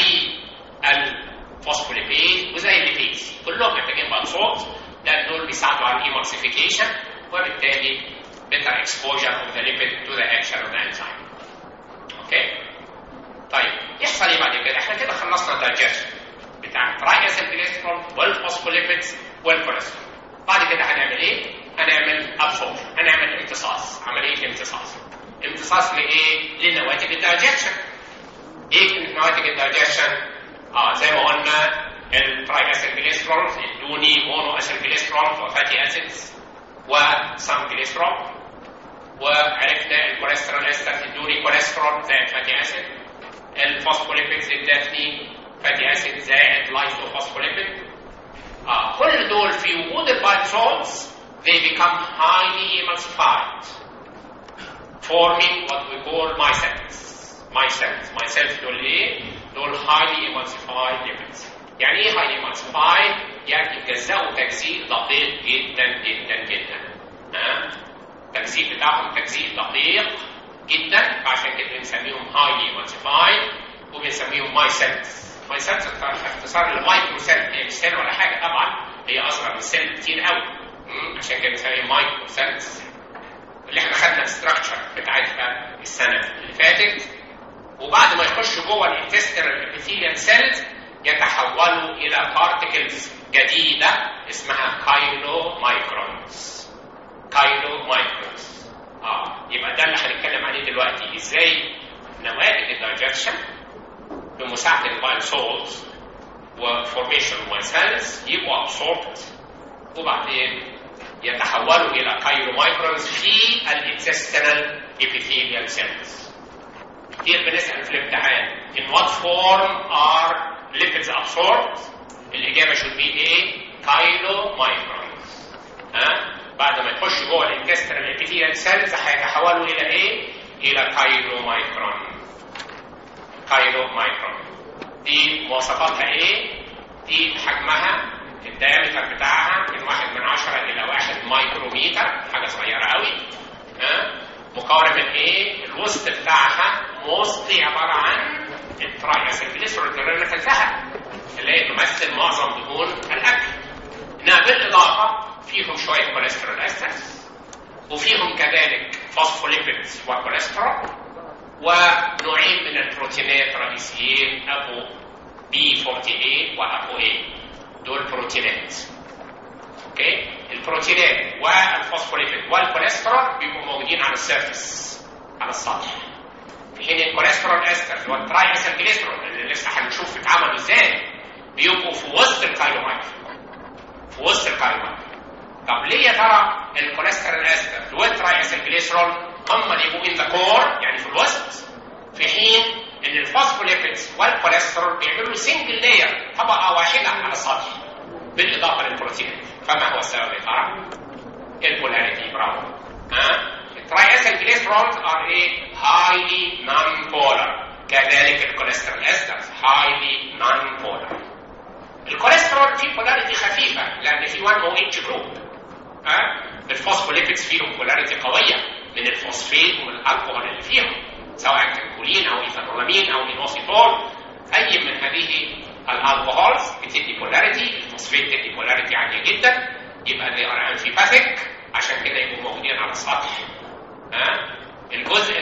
الفوسفوليبيد وزي الليبيز كلهم محتاجين وايت سولز لان دول بيساعدوا على الايمالسيفيكيشن وبالتالي better exposure of the lipid to the action of the enzyme. اوكي؟ طيب يحصل ايه بعد كده؟ احنا كده خلصنا الدايجيشن بتاع التراياسيل جليسترول والفوسفوليبيدز والكوليسترول. بعد كده هنعمل ايه؟ هنعمل ابسوربشن، هنعمل امتصاص، عمليه امتصاص. امتصاص لايه؟ لنواتج الدايجيشن. ايه كانت نواتج الدايجيشن؟ اه زي ما قلنا التراي اسيد جليسترول ادوني مونو اسيد جليسترول وفاتي اسيدز وسام جليسترول وعرفنا الكوليسترول استر ادوني كوليسترول زائد فاتي اسيد الفوسفوليبيدز ادتني فاتي اسيد زائد لايسوفوسفوليبيد اه كل دول في وجود البايتسولز they become highly emulsified forming what we call micelles. Micelles. Micelles دول ايه؟ دول highly emulsified lipids. يعني ايه highly emulsified؟ يعني يتجزأوا تجزيء دقيق جدا جدا جدا. ها؟ التجزيء بتاعهم تجزيء دقيق جدا فعشان كده بنسميهم highly emulsified وبنسميهم micelles. micelles اختصار المايكرو سيل هي مش سيل ولا حاجه طبعا هي اصغر من السيل كتير قوي. عشان كده بنسميها مايكرو سيلز اللي احنا خدنا الستراكشر بتاعتها السنه اللي فاتت وبعد ما يخشوا جوه الانتسترال ابيثيليال سيلز يتحولوا الى بارتكلز جديده اسمها كايلو مايكرونز كايلو مايكرونز اه يبقى ده اللي هنتكلم عليه دلوقتي ازاي نواتج الدايجكشن بمساعده البايوسولز وفورميشن الماي سيلز يبقوا ابسوربت وبعدين يتحولوا الى كايرومايكرونز في الانتستينال epithelial cells. كتير بنسال في الامتحان in what form are lipids absorbed؟ الاجابه should be ايه؟ كايرومايكرونز. ها؟ بعد ما يخش جوه الانتستينال epithelial cells هيتحولوا الى ايه؟ الى كايرومايكرون. كايرومايكرون. دي مواصفاتها ايه؟ دي حجمها الدايمتر بتاعها من واحد من عشرة إلى واحد مايكروميتر حاجة صغيرة قوي ها مكونة من إيه؟ الوسط بتاعها موستلي عبارة عن التراياسيلجليسرول اللي نفذها اللي هي تمثل معظم دهون الأكل إنها بالإضافة فيهم شوية كوليسترول أسترز وفيهم كذلك فوسفوليبيدز وكوليسترول ونوعين من البروتينات رئيسيين أبو بي 48 وأبو A دول بروتينات اوكي البروتينات والفوسفوليبيد والكوليسترول بيبقوا موجودين على السيرفس على السطح في حين الكوليسترول استر اللي هو التراي اسيل جليسترول اللي لسه هنشوف اتعملوا ازاي بيبقوا في وسط الكايرومايكرو في وسط الكايرومايكرو طب ليه يا ترى الكوليسترول استر والتراي اسيل جليسترول هم اللي يبقوا ان ذا كور يعني في الوسط في حين ان الفوسفوليبيدز والكوليسترول بيعملوا سنجل لاير طبقه واحده على السطح بالاضافه للبروتين فما هو السبب يا ترى؟ البولاريتي برافو ها التراياسيل جليسرولز ار ايه هايلي نون بولار كذلك الكوليسترول استرز هايلي نون بولار الكوليسترول فيه بولاريتي خفيفه لان في 1 او اتش جروب ها الفوسفوليبيدز فيهم بولاريتي قويه من الفوسفيت ومن الالكوهول اللي فيهم سواء كان كولين او ايثانولامين او اينوسيتول اي من هذه الالكوهولز بتدي بولاريتي الفوسفيت بتدي بولاريتي عاليه جدا يبقى they are amphipathic عشان كده يبقوا موجودين على السطح ها الجزء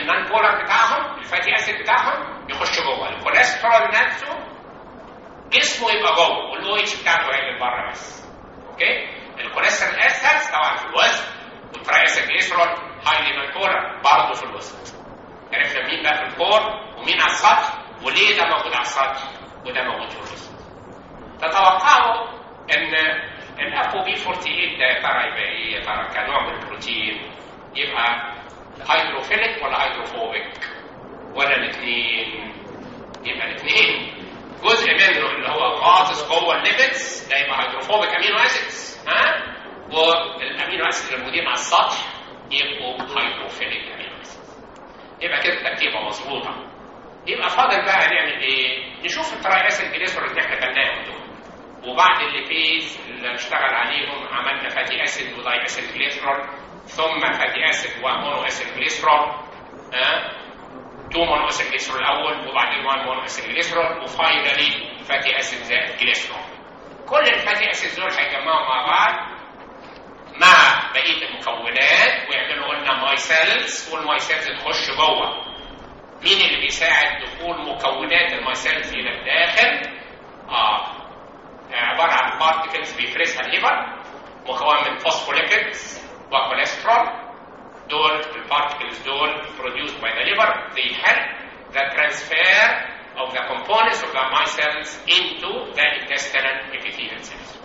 النان بولر بتاعهم الفاتي اسيد بتاعهم يخش جوه الكوليسترول نفسه جسمه يبقى جوه والاو اتش بتاعته هي اللي بره بس اوكي الكوليسترول اسيدز طبعا في الوسط والترايسجليسرول هايلي مانبولر برضه في الوسط عرفنا مين بقى في الكور ومين على السطح وليه ده موجود على السطح وده موجود في الوسط تتوقعوا ان الابو بي 48 ده يا ترى يبقى ايه يا ترى كنوع من البروتين يبقى هيدروفيليك ولا هيدروفوبيك ولا الاثنين يبقى الاثنين جزء منه اللي هو غاطس جوه الليبيدز ده يبقى هيدروفوبيك امينو اسيدز ها والامينو اسيدز الموجودين على السطح يبقوا هيدروفيليك امينو اسيدز يبقى كده التركيبه مظبوطه يبقى فاضل بقى نعمل ايه؟ نشوف التراي اسيد جليسرول اللي احنا خدناهم دول وبعد الليبيز اللي اشتغل عليهم عملنا فاتي اسيد وداي اسيد جليسرول ثم فاتي اسيد ومونو اسيد جليسرول ها 2 مونو اسيد جليسرول الاول وبعدين 1 مونو اسيد جليسرول وفاينلي فاتي اسيد زائد جليسرول كل الفاتي اسيد دول هيجمعوا مع بعض مع بقيه المكونات ويعملوا قلنا ماي سيلز والماي سيلز تخش جوه مين اللي بيساعد دخول مكونات الماي سيلز الى الداخل؟ اه عباره عن بارتكلز بيفرزها الليفر مكون من فوسفوليبيدز وكوليسترول دول البارتكلز دول produced by the liver they help the transfer of the components of the micelles into the intestinal epithelial cells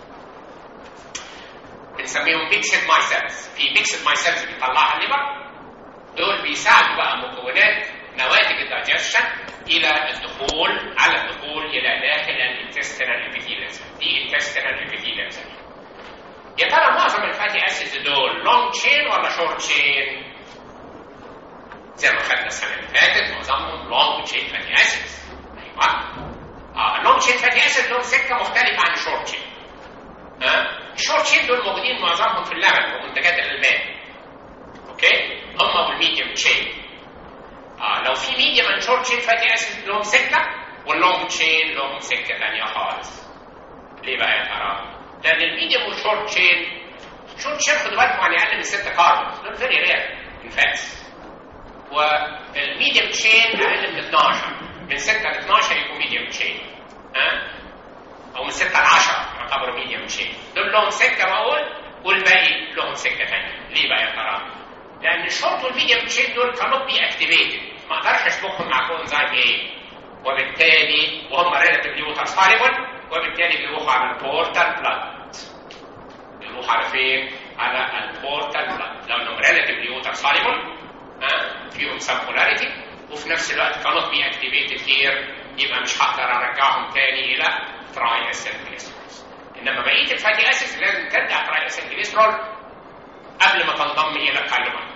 بنسميهم بيكسد مايسيلز في بيكسد مايسيلز بيطلعها الليفر دول بيساعدوا بقى مكونات نواتج الدايجيشن الى الدخول على الدخول الى داخل الانتستينال ابيثيليال دي انتستينال ابيثيليال يا ترى معظم الفاتي اسيدز دول لونج تشين ولا شورت تشين؟ زي ما خدنا السنه اللي فاتت معظمهم لونج تشين فاتي اسيدز ايوه اه اللونج تشين فاتي اسيد لهم سكه مختلفه عن الشورت تشين ها آه؟ الشورت تشين دول موجودين معظمهم في اللبن ومنتجات الالبان اوكي هم والميديوم تشين آه لو في ميديوم اند شورت تشين فاتي اسيد لهم سكه واللونج تشين لهم سكه ثانيه خالص ليه بقى يا ترى؟ لان الميديوم والشورت تشين شورت تشين خدوا بالكم يعني اقل من 6 كاربون دول فيري رير ان فاتس والميديوم تشين اقل من 12 من 6 ل 12 يكون ميديوم تشين ها او من 6 ل 10 يعتبروا ميديوم تشين دول لهم سكه بقول والباقي لهم سكه ثانيه ليه بقى يا ترى؟ لان الشورت والميديوم تشين دول كانوا بي اكتيفيتد ما اقدرش اشبكهم مع كونزايم ايه وبالتالي وهم ريلاتيفلي ووتر سوليبل وبالتالي بيروحوا على البورتال بلاد بيروحوا على فين؟ على البورتال بلاد لانهم ريلاتيفلي ووتر سوليبل ها فيهم سم بولاريتي وفي نفس الوقت كانوا بي اكتيفيتد هير يبقى مش هقدر ارجعهم تاني الى تراي اسيد جليسرول انما بقيه الفاتي اسيدز لازم ترجع تراي اسيد جليسرول قبل ما تنضم الى الكاليوم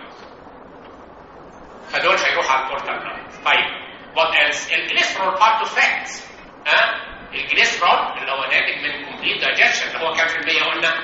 فدول هيروحوا على البورتال بلاد طيب وات ايلس الجليسرول بارت اوف فات ها الجليسرول اللي هو ناتج من كومبليت دايجيشن اللي هو كام في المية قلنا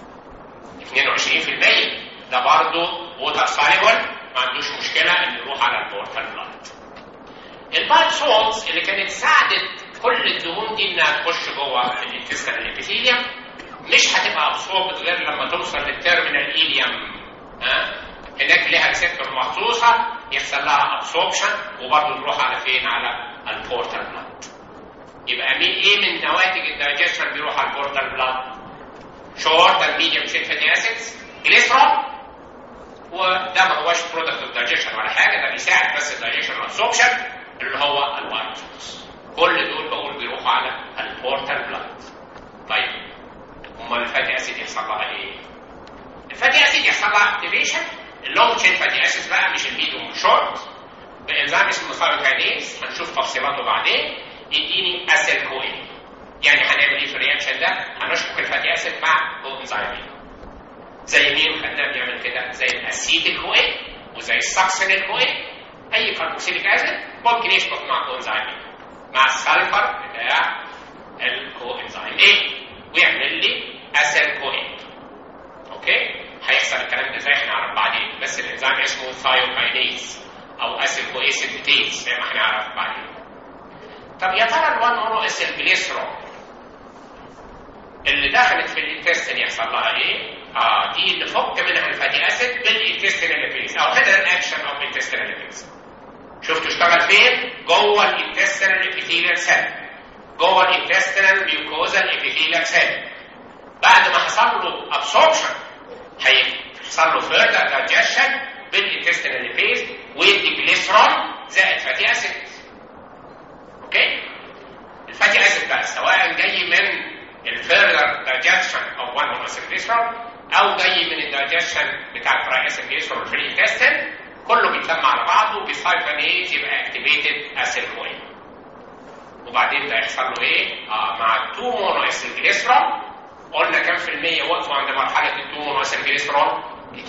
22% ده برضه ووتر سوليبل ما عندوش مشكله انه يروح على البورتال بلاد البايل سولز اللي كانت ساعدت كل الدهون دي انها تخش جوه الانتستينال ابيثيليوم مش هتبقى ابسوربت غير لما توصل للتيرمينال ايليوم ها هناك ليها ريسبتور مخصوصه يحصل لها ابسوربشن وبرضه تروح على فين على البورتال بلاد يبقى مين ايه من نواتج الدايجيشن بيروح على البورتال بلاد شورت اند ميديوم شين فاتي اسيدز جليسرول وده ما هوش برودكت اوف دايجيشن ولا حاجه ده بيساعد بس الدايجيشن ابسوربشن اللي هو الوايت كل دول بقول بيروحوا على البورتال بلاد طيب امال الفاتي اسيد يحصل لها ايه؟ الفاتي اسيد يحصل لها اكتيفيشن اللونج تشين فاتي اسيد بقى مش الميديوم والشورت بانزيم اسمه ثايروكاينيز هنشوف تفصيلاته بعدين يديني اسيد كوين يعني هنعمل ايه في الرياكشن ده؟ هنشبك الفاتي اسيد مع كوانزيمين زي مين خدناه بيعمل كده؟ زي الاسيتيل كوين وزي الساكسينيل كوين اي كاربوكسيليك اسيد ممكن يشبك مع كوانزيمين مع السلفر بتاع الكوانزيم ايه؟ ويعمل لي اسيد كوين اوكي؟ هيحصل الكلام ده ازاي هنعرف بعدين بس الانزيم اسمه ثايوكاينيز او اسيد كويسيديتيز زي ما هنعرف بعدين طب يا ترى الوان مونو اسيل جليسرول اللي دخلت في الانتستين يحصل لها ايه؟ اه دي نفك منها الفاتي اسيد بالانتستينال ليبيز او هيدرن اكشن اوف انتستينال ليبيز شفتوا اشتغل فين جوه الانتستينال ابيثيليال سيل جوه الانتستينال ميوكوزال ابيثيليال سيل بعد ما حصل له ابسوربشن هيحصل له فيرتر دايجيشن بالانتستينال فيز ويدي جليسرول زائد فاتي اسيد اوكي الفاتي اسيد بقى سواء جاي من الفيرتر دايجيشن او 1 مونوسيل جليسرول او جاي من الدايجيشن بتاع التراي اسيد جليسرول في الانتستين كله بيتلم على بعضه بسايفانيز يبقى اكتيفيتد اسيل كوين وبعدين ده يحصل له ايه؟ اه مع التو مونو اسيل جليسرول قلنا كام في المية وقفوا عند مرحلة التو مونو اسيل جليسرول؟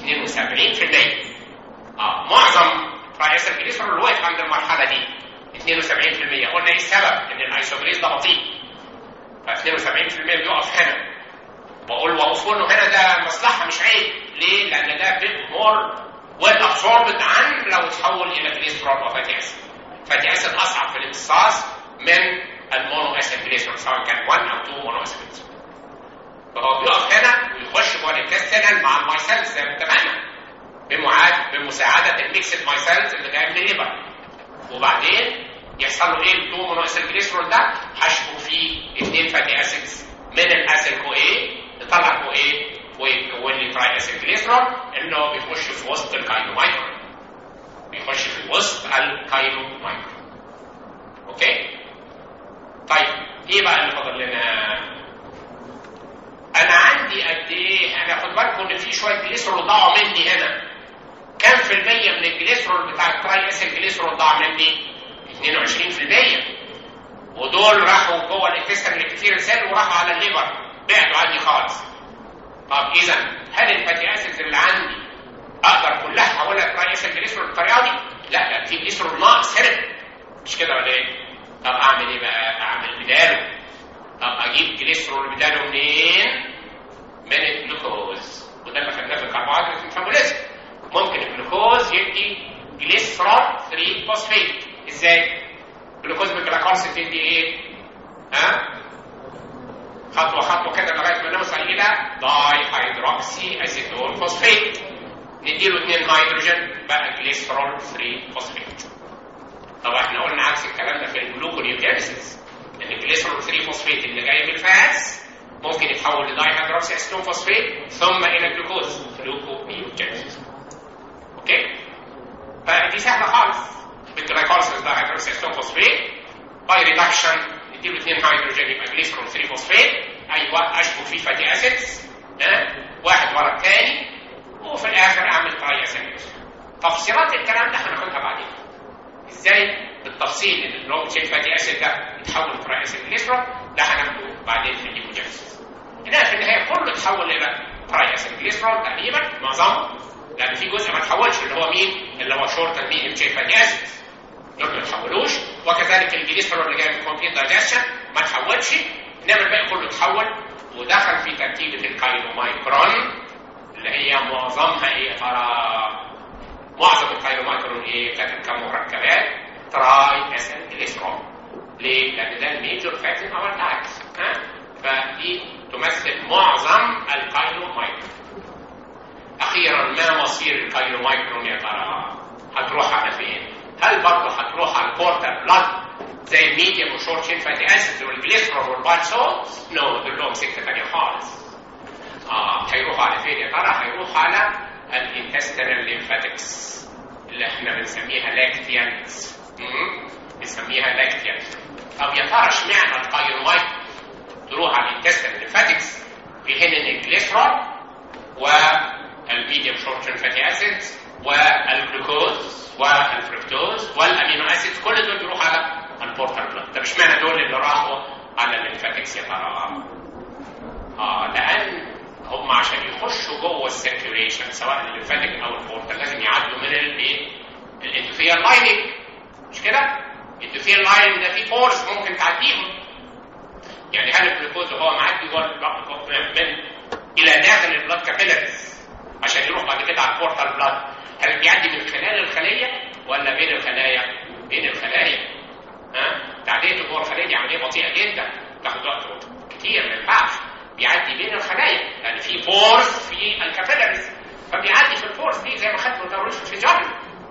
72% اه معظم تراي اسيل جليسرول وقف عند المرحلة دي 72% قلنا ايه السبب؟ ان الايسوبريز ده بطيء ف 72% بيقف هنا بقول وقفوا له هنا ده مصلحة مش عيب ليه؟ لأن ده بيت مور ويل ابسوربد عن لو تحول الى جليسرول وفاتي اسيد فاتي اسيد اصعب في الامتصاص من المونو اسيد جليسرول سواء كان 1 او 2 مونو اسيد فهو بيقف هنا ويخش جوه الانتستينال مع المايسيلز زي ما اتفقنا بمعاد بمساعده الميكسد مايسيلز اللي جايه من الليبر وبعدين يحصل له ايه التو مونو اسيد جليسرول ده حشو فيه اثنين فاتي اسيدز من الاسيد كو ايه يطلع كو ايه ويكون لي تراي اسيد جليسرول انه بيخش في وسط الكاينومايكرون بيخش في وسط الكاينومايكرون اوكي طيب ايه بقى اللي فاضل لنا انا عندي قد ايه انا خد بالكم ان في شويه جليسرول ضاعوا مني هنا كام في المية من الجليسرول بتاع التراي اسيد جليسرول ضاع مني 22% ودول راحوا جوه الانتستين الكتير سيل وراحوا على الليبر بعدوا عني خالص طب اذا هل الفاتي اسيدز اللي عندي اقدر كلها احولها تراي اسيد جليسرول بالطريقه دي؟ لا لا في جليسرول ناقص هنا مش كده ولا ايه؟ طب اعمل ايه بقى؟ اعمل بداله طب اجيب جليسرول بداله منين؟ من الجلوكوز وده اللي خدناه في الكربوهيدرات ميتابوليزم ممكن الجلوكوز يدي جليسرول 3 فوسفيت ازاي؟ الجلوكوز بالجلايكوز تدي ايه؟ ها؟ خطوه خطوه كده لغايه ما نوصل الى داي هيدروكسي اسيتون فوسفيت نديله 2 هيدروجين بقى جليسرول 3 فوسفيت طبعا احنا قلنا عكس الكلام ده في الجلوكونيوجينيسيس ان الجليسرول 3 فوسفيت اللي جاي بالفاتس ممكن يتحول لداي هيدروكسي اسيتون فوسفيت ثم الى جلوكوز جلوكونيوجينيسيس اوكي فدي سهله خالص بالجلايكوليسيس داي هيدروكسي اسيتون فوسفيت باي ريدكشن نديله 2 هيدروجين يبقى جليسرول 3 فوسفيت ايوه اشبك فيه فاتي اسيدز ها واحد ورا الثاني وفي الاخر اعمل تراي اسيد تفصيلات الكلام ده هناخدها بعدين ازاي بالتفصيل ان اللونج تشين فاتي اسيد ده يتحول لتراي اسيد جليسرول ده هناخده بعدين في الليبوجينيسيس هنا في النهايه كله يتحول الى تراي اسيد جليسرول تقريبا معظمه لان في جزء ما تحولش اللي هو مين؟ اللي هو شورت مين تشين فاتي اسيد دول ما تحولوش وكذلك الجليسرول اللي جاي من كومبليت دايجيشن ما تحولش انما الباقي كله اتحول ودخل في تركيبه الكاينومايكرون اللي هي معظمها ايه يا ترى؟ معظم الكاينومايكرون ايه؟ كانت كمركبات تراي اسيد جليسرول ليه؟ لان ده الميجور فات ان اور دايت ها؟ فدي تمثل معظم الكاينومايكرون اخيرا ما مصير الكاينومايكرون يا ترى؟ هتروح على فين؟ هل برضه هتروح على البورتال بلاد زي الميديم وشورت شين فاتي اسيد والجليسرول والبالسول؟ نو دول لهم سكه ثانيه خالص. اه هيروحوا على فين يا ترى؟ هيروحوا على الانتستينال ليمفاتكس اللي احنا بنسميها لاكتيانز. بنسميها لاكتيانز. طب يا ترى اشمعنى الكايرومايت تروح على الانتستينال ليمفاتكس في حين ان الجليسرول والميديم شورت شين فاتي اسيد والجلوكوز والفركتوز والامينو اسيد كل دول بيروحوا على البورتال بلاد طب اشمعنى دول اللي راحوا على الليمفاتكس يا ترى اه لان هم عشان يخشوا جوه السيركيوليشن سواء الليمفاتيك او البورتال لازم يعدوا من الايه الاندوثيال لايننج مش كده الاندوثيال لايننج ده فيه بورز ممكن تعديهم يعني هل الجلوكوز وهو معدي جوه من الى داخل البلاد كابيلاريز عشان يروح بعد كده على البورتال بلاد هل بيعدي من خلال الخليه ولا بين الخلايا؟ بين الخلايا. ها؟ تعديته جوه الخليه دي عمليه بطيئه جدا تاخد وقت كتير ما ينفعش. بيعدي بين الخلايا لان في فورس في الكابيلاريز فبيعدي في الفورس دي زي ما خدت توريش في جاري.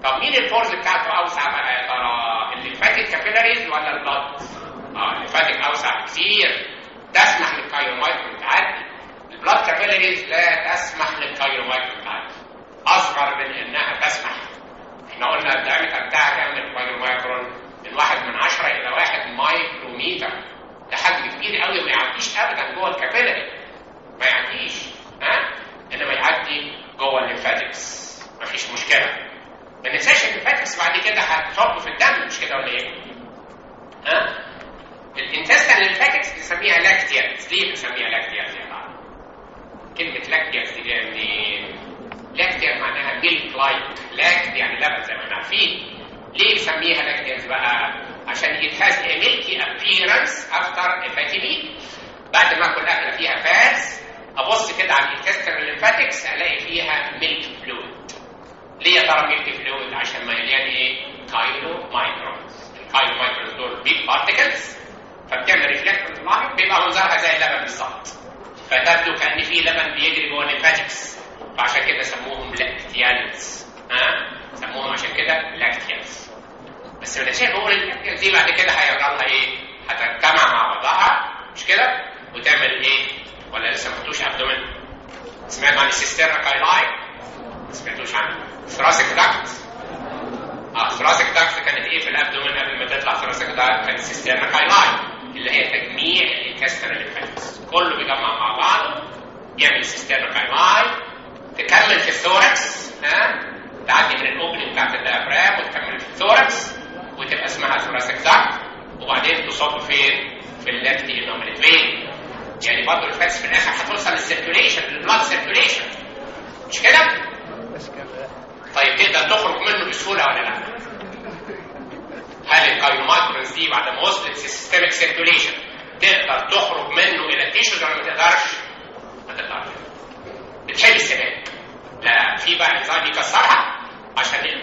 طب مين البورز بتاعته اوسع بقى يا ترى الليمفاتيك كابيلاريز ولا البلد اه الليمفاتيك اوسع بكثير تسمح للكايرومايكرون تعدي البلد كابيلاريز لا تسمح للكايرومايكرون تعدي اصغر من انها تسمح احنا قلنا الدايمتر بتاعها كام الكايرومايكرون من واحد من عشرة الى واحد مايكروميتر ده حجم كبير قوي ما يعديش ابدا جوه الكابيلاري ما يعديش ها انما يعدي جوه الليمفاتكس مفيش مشكله ما ننساش الليمفاتكس بعد كده هتصب في الدم مش كده ولا ايه؟ ها؟ الانتستين الليمفاتكس بنسميها لاكتيات ليه بنسميها لاكتيات يا جماعه؟ كلمه لاكتيات دي جايه منين؟ لاكتيات معناها ميلك لايك لاكت يعني لبن زي ما احنا عارفين ليه بنسميها لاكتيات بقى؟ عشان it has a milky appearance after a fatty meal بعد ما اكل اكله فيها فاتس ابص كده على الانتستين الليمفاتكس الاقي فيها ميلك فلويد ليه يا ترى ميلك فلويد عشان مليان ايه كايلو مايكرونز الكايلو مايكرونز دول بيج بارتكلز فبتعمل ريفلكتور لاين بيبقى منظرها زي اللبن بالظبط فتبدو كان في لبن بيجري جوه الليمفاتكس فعشان كده سموهم لاكتيانز ها سموهم عشان كده لاكتيانز بس انا شايف بقول اللاكتيانز دي بعد كده هيجرى لها ايه هتجتمع مع بعضها مش كده وتعمل ايه ولا لسه ما خدتوش ابدومين سمعت عن السيستيرنا كايلاي ما سمعتوش عنه ثراسك داكت اه ثراسك داكت كانت ايه في الابدومين قبل ما تطلع ثراسك داكت كانت سيستيرنا كايلاي اللي هي تجميع الكاستر الليمفاتكس كله بيجمع مع بعض يعمل سيستيرنا كايلاي تكمل في الثوركس ها تعدي من الاوبننج بتاعت الديافرام وتكمل في الثوركس وتبقى اسمها ثراسك داكت وبعدين تصب فين في اللاكتي انومينيت فين يعني برضه الفاتس في الاخر هتوصل للسيركيوليشن للبلاد سيركيوليشن مش كده؟ طيب تقدر تخرج منه بسهوله ولا لا؟ هل الكايومايكرونز دي بعد ما وصلت للسيستميك سيركيوليشن تقدر تخرج منه الى التيشوز ولا ما تقدرش؟ ما تقدرش. بتحب السباق لا في بقى انزيم يكسرها عشان